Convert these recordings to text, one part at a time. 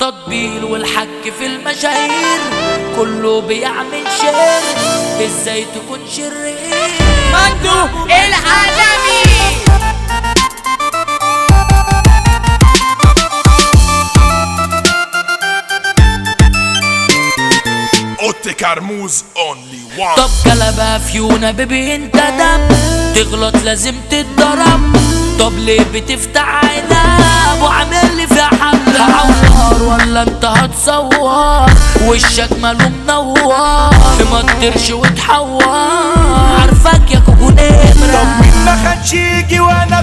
تطبيل والحك في المشاهير كله بيعمل شير ازاي تكون شرير مندو العالمي Otte Carmouze only one. طب كلبة فيونا بيبي انت دم تغلط لازم تتضرب طب ليه بتفتح عينك وعامل لي فيها حمل عوار ولا انت هتصور وشك ماله منور ما تطيرش وتحور عارفك يا كوكو نمرة مين ما خدش يجي وانا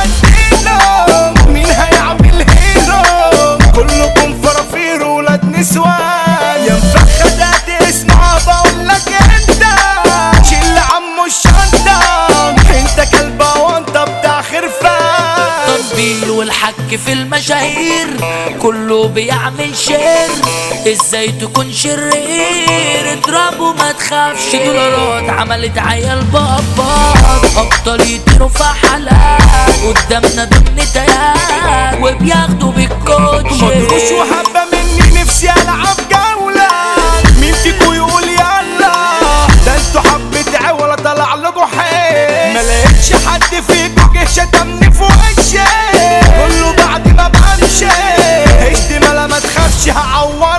بهديله مين هيعمل هيرو كلكم فرافير ولاد نسوان يا مفخدات اسمع بقول لك انت شيل عمو الشنطه انت كلبه وانت بتاع خرفان تطبيل والحك في المشاهير كله بيعمل شير ازاي تكون شرير اضرب وما تخافش دولارات عملت عيال بابات ابطال يطيروا في حلقات قدامنا ضمن تيار وبياخدوا بالكوتش مطروش وحبة مني نفسي ألعب جولة مين فيكو يقول يلا ده انتوا حبة عوله طلع لكوا حيل ما لقيتش حد فيكو جه شتمني في وشي كله بعد ما بمشي اشتمالة ما تخافش هعور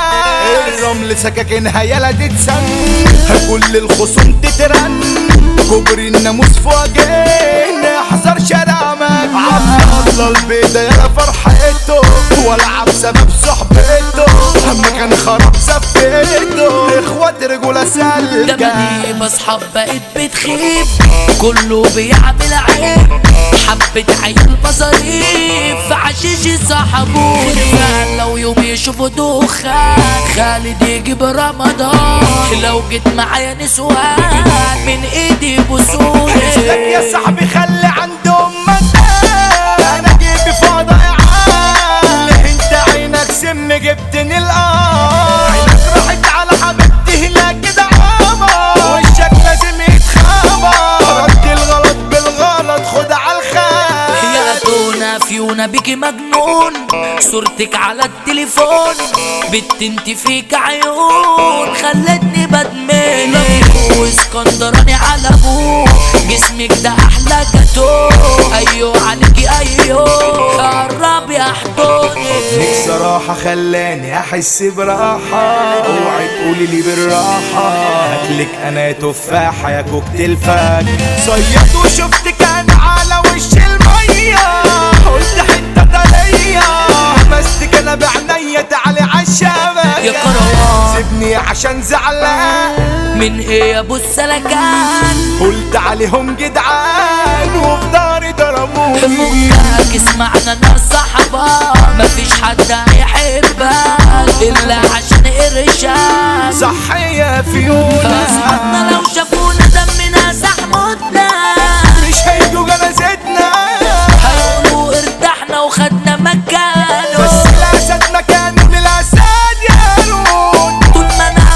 بس الرمل سكاكينها يلا تتسن كل الخصوم تترن كوبري الناموس في وجهنا احذر شارع مكة الله البيضة يلا فرحته والعب سبب صحبته اما كان خراب سفيته اخوات رجولة سالكة جمالي بصحاب بقت بتخيب كله بيعمل عيب حبة عيال مصاريف في عشيش صاحبوني لو يوم يشوفوا دخان خالد يجي برمضان لو جيت معايا نسوان من ايدي لك بوسوني يا صاحبي خلي عندهم مكان انا جيبي فاضي عال انت عينك سم جبتني القار عينك راحت على حبيبتي هنا كده عمر وشك لازم يتخمر رد الغلط بالغلط خد على الخير يا دونا فيونا بيكي مجنون صورتك على التليفون بت انت فيك عيون خلتني بدمن واسكندراني على ابوه جسمك ده احلى جاتو ايوه عليكي ايوه قرب يا حضوني ليك صراحة خلاني أحس براحة اوعي تقولي لي بالراحة هاتلك أنا تفاحة يا كوكتيل فاك صيدت وشفتك أنا على وش المية قلت حتة طرية مستك أنا بعنيا تعالي عالشبكة يا كروان. سيبني عشان زعلان من ايه يا ابو السلكان قلت عليهم جدعان وفي داري ضربوني مكاك اسمعنا ناس صحبة مفيش حد هيحبك الا عشان قرشك صحية فيونا اصحابنا لو شافونا دمنا سحمتنا مش هيجوا جنازتنا هيقولوا ارتحنا وخدنا مكانه بس الاسد مكانه للاسد يا رود طول ما انا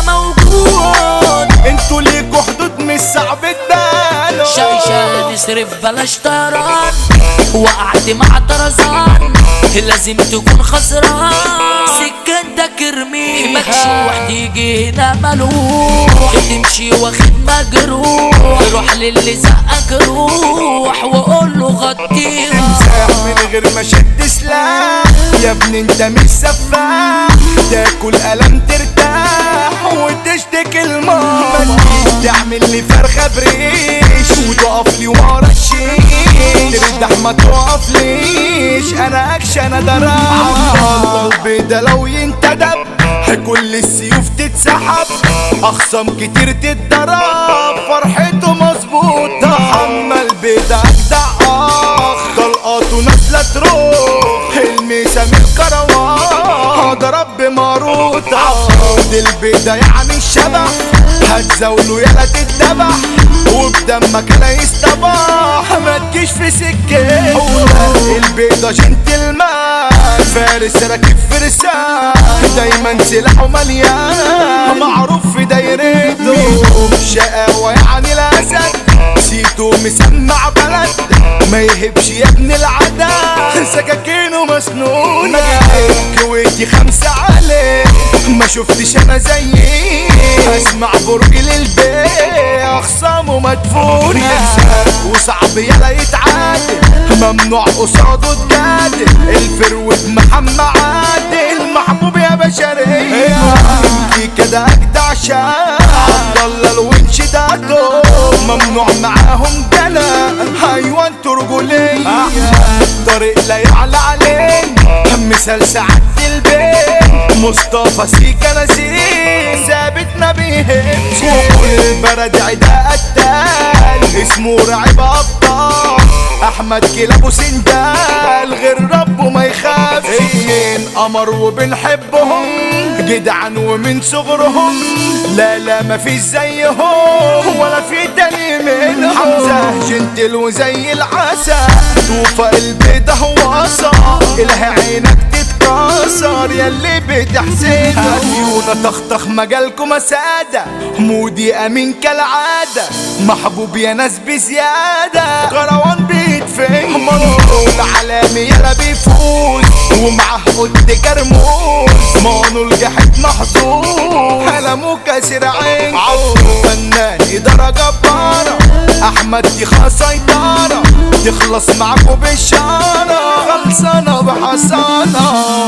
موجود انتوا ليكوا حدود مش صعب تبانوا شايشة تصرف بلاش طيران وقعت مع طرزان لازم تكون خسران سكنتك ارميها مكشوح تيجي هنا ملوح تمشي واخد مجروح روح للي زقك روح وقول له غطيها ساح من غير ما شد سلاح يا ابني انت مش سفاح تاكل قلم ترتاح وتشتكي الماء مجيش تعمل لي فرخه بريش وتقف لي ورا الشيش ترتاح ما تقف ليش انا اكشن انا دراع الله البيضة لو ينتدب كل السيوف تتسحب اخصام كتير تتضرب فرحته مظبوطة اما البيضة اجدع اخ طلقاته نازلة تروح الميسة من الكروان ضرب بماروطة عود البيضة يعني الشبح هتزاوله يلا تتذبح وبدمك لا يستباح ما تجيش في سكة البيضة جنتلمان فارس راكب فرسان دايما سلاحه مليان معروف في دايرته شقاوة يعني الاسد سيتو مسمع بلد ما يهبش يا ابن العدا سكاكينه مسنونة كويتي خمسة شفتش انا زيي اسمع برج للبيت اخصامه مدفونة وصعب يلا يتعادل ممنوع قصاده تجادل الفروت محمد عادل محبوب يا بشرية انتي كده اجدع شاب عبد الله الونش داتو ممنوع معاهم جلا ايوه انتوا رجولية طريق لا يعلى عليه مثال سعادة البيت مصطفى سيكا نسيم ثابت ما بيهمش البلد عدا قتال اسمه رعب ابطال احمد كلاب وسندال غير ربه ما يخافش اتنين قمر وبنحبهم جدعان ومن صغرهم لا لا ما فيش زيهم ولا في تاني منهم حمزة جنتل وزي العسل طوفة البيضة وصا إله عينك تتكسر ياللي بتحسدها عيونة تخطخ مجالكم سادة مودي أمين كالعادة محبوب يا ناس بزيادة كروان بيتفهم منقول علامي يلا بيفوز ومعه قد كرموز مانو الجحد محظوظ قلمه كاسر عين فنان إدارة جبارة أحمد دي سيطرة تخلص معاكوا بالشارة خلصانة بحصانة